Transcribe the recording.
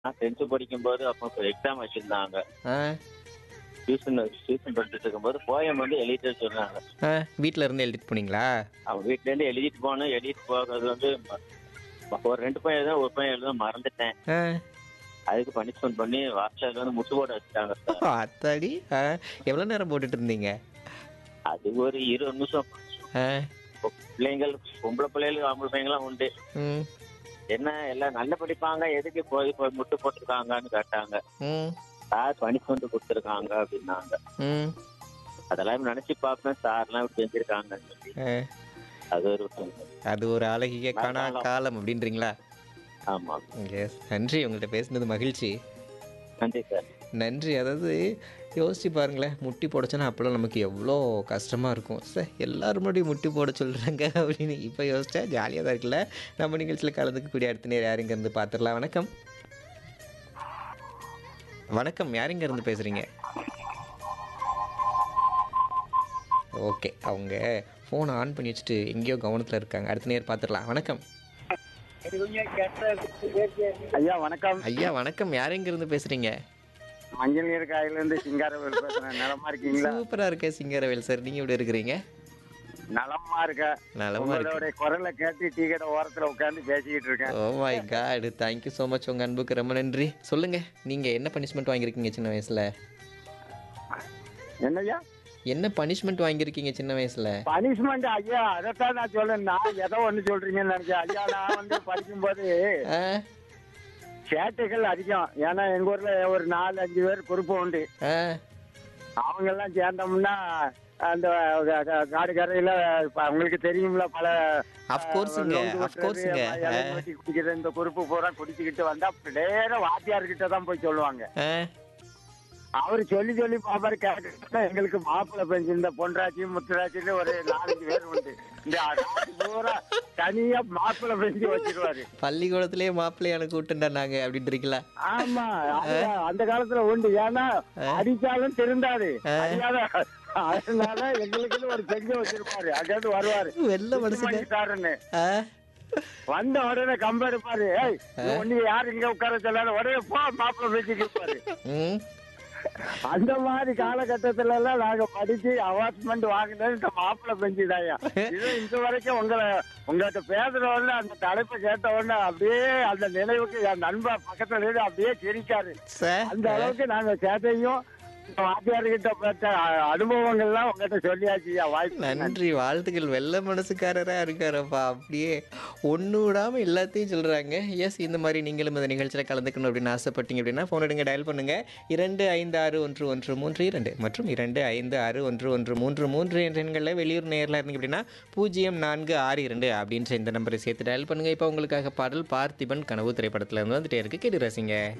நான் டென்த்து படிக்கும்போது அப்போ எக்ஸாம் வச்சிருந்தாங்க ஆ டியூஷன் டியூஷன் படிச்சுட்டு இருக்கும்போது போயம் வந்து எழுதிட்டு சொன்னாங்க ஆ வீட்டில் இருந்து எழுதிட்டு போனீங்களா அவங்க வீட்லேருந்து எழுதிட்டு போனேன் எழுதிட்டு போகிறது வந்து ம- ஒரு ரெண்டு பையன் எழுத ஒரு பையன் எழுத மறந்துட்டேன் ஆ அதுக்கு பனிஷ்மெண்ட் பண்ணி வாட்ஸ்அப்ல வந்து முட்டு போட வச்சுட்டாங்க சார் அத்தாடி ஆ எவ்வளோ நேரம் போட்டுட்டு இருந்தீங்க அது ஒரு இருபது நிமிஷம் ஆ இப்போ பிள்ளைங்கள் பொம்பளை பிள்ளைகள் ஆம்பளை பையங்களாம் உண்டு ம் என்ன எல்லாம் நல்ல படிப்பாங்க எதுக்கு போய் போய் முட்டு போட்டிருக்காங்கன்னு கேட்டாங்க ம் சார் பனிஷ்மெண்ட் கொடுத்துருக்காங்க அப்படின்னாங்க ம் அதெல்லாம் நினைச்சு பார்ப்பேன் சார்லாம் இப்படி செஞ்சிருக்காங்கன்னு சொல்லி ஆ, அது ஒரு அது ஒரு அழகிய காணா காலம் அப்படின்றீங்களா ஆமா எஸ் நன்றி உங்கள்கிட்ட பேசுனது மகிழ்ச்சி நன்றி சார் நன்றி அதாவது யோசிச்சு பாருங்களேன் முட்டி போடச்சுன்னா அப்போல்லாம் நமக்கு எவ்வளோ கஷ்டமாக இருக்கும் சார் எல்லாரும் முன்னாடி முட்டி போட சொல்கிறாங்க அப்படின்னு இப்போ யோசிச்சா ஜாலியாக தான் இருக்குல்ல நம்ம நிகழ்ச்சியில் கலந்துக்கக்கூடிய அடுத்த நேரம் யாருங்க இருந்து பார்த்துடலாம் வணக்கம் வணக்கம் யாருங்க இருந்து பேசுகிறீங்க ஓகே அவங்க ஃபோனை ஆன் பண்ணி வச்சுட்டு எங்கேயோ கவனத்தில் இருக்காங்க அடுத்த நேரம் பார்த்துடலாம் வணக்கம் ஐயா வணக்கம் ஐயா வணக்கம் யாருங்க இருந்து பேசுகிறீங்க மஞ்சள் நீர் காயில இருந்து சிங்காரவேல் பேசுறேன் நலமா இருக்கீங்களா சூப்பராக இருக்கேன் சிங்கரவேல் சார் நீங்கள் எப்படி இருக்கிறீங்க நலமா இருக்க நலமா இருக்கு உங்களுடைய குரலை கேட்டு டீ கடை ஓரத்துல உட்கார்ந்து பேசிக்கிட்டு இருக்கேன் oh my god thank you so much உங்கள் அன்புக்கு ரொம்ப நன்றி சொல்லுங்கள் நீங்கள் என்ன பனிஷ்மெண்ட் வாங்கியிருக்கீங்க சின்ன வயசில் என்னய்யா என்ன பனிஷ்மெண்ட் வாங்கியிருக்கீங்க சின்ன வயசில் பனிஷ்மெண்ட் ஐயா அதைத்தான் நான் சொல்லேன் நான் ஏதோ ஒண்ணு சொல்றீங்கன்னு நினைச்சேன் ஐயா நான் வந்து படிக்கும்போது ஆ சேட்டைகள் அதிகம் ஏன்னா எங்க ஊர்ல ஒரு நாலு அஞ்சு பேர் குறுப்பு உண்டு ஆ அவங்க எல்லாம் சேர்ந்தோம்னா அந்த க- க- காடு கரையில இப்ப உங்களுக்கு தெரியும்ல பல Of courseங்க, நொங்கு of வெட்டுறது, courseங்க. இலை வெட்டி குடிக்கிற இந்த குறுப்பு பூரா குடிச்சுக்கிட்டு வந்தா நேரம் வாத்தியார்கிட்ட தான் போய் சொல்லுவாங்க ஆ அவரு சொல்லி சொல்லி பாப்பாரு கேட்டு எங்களுக்கு மாப்பிள்ளை பெஞ்சு இந்த பொன்ராட்சி முத்துராட்சின்னு ஒரு நாலஞ்சு பேர் உண்டு இந்த ராசி பூரா தனியா மாப்பிள்ளை பெஞ்சு வச்சிருவாரு பள்ளிக்கூடத்துலேயே மாப்பிள்ளையான கூட்டுண்டா நாங்கள் அப்படின்றீங்களா ஆமா அது அந்த காலத்துல உண்டு ஏன்னா அடிச்சாலும் திருந்தாது அறியாத அதனால எங்களுக்குன்னு ஒரு பெஞ்ச வச்சிருப்பாரு அங்கிருந்து வருவாரு வெள்ள மனுஷங்க சாருன்னு ஆ வந்த உடனே கம்ப இருப்பாரு ஏய் ஒண்ணு யாரு இங்க உட்கார சொல்லாத உடனே போ மாப்பிள்ளை பெஞ்சுக்கு இருப்பாரு ம் அந்த மாதிரி காலகட்டத்துல எல்லாம் நாங்க படிச்சு அவார்ட்மெண்ட் வாங்கினது இந்த மாப்பிள்ளை பெஞ்சுதாயா இது இந்த வரைக்கும் உங்களை உங்கள்கிட்ட பேசுற உடனே அந்த தலைப்பை கேட்ட உடனே அப்படியே அந்த நினைவுக்கு என் நண்பர் பக்கத்துல இருந்து அப்படியே சிரிக்காரு சார் அந்த அளவுக்கு நாங்க சேட்டையும் வாத்தியார்கிட்ட பெற்ற அ- அனுபவங்கள்லாம் உங்ககிட்ட சொல்லியாச்சுயா வாய்ப்பு நன்றி வாழ்த்துக்கள் வெள்ள மனசுக்காரராக இருக்காரப்பா அப்படியே ஒன்று விடாமல் எல்லாத்தையும் சொல்கிறாங்க எஸ் இந்த மாதிரி நீங்களும் இந்த நிகழ்ச்சியில் கலந்துக்கணும் அப்படின்னு ஆசைப்பட்டீங்க அப்படின்னா ஃபோன் எடுங்க டயல் பண்ணுங்கள் இரண்டு ஐந்து ஆறு ஒன்று ஒன்று மூன்று இரண்டு மற்றும் இரண்டு ஐந்து ஆறு ஒன்று ஒன்று மூன்று மூன்று என்ற எண்களில் வெளியூர் நேரில் இருந்தீங்க அப்படின்னா பூஜ்ஜியம் நான்கு ஆறு இரண்டு அப்படின்ற இந்த நம்பரை சேர்த்து டயல் பண்ணுங்கள் இப்போ உங்களுக்காக பாடல் பார்த்திபன் கனவு திரைப்படத்தில் இருந்து வந்துட்டே இருக்கு கேட்டு ரசிங்க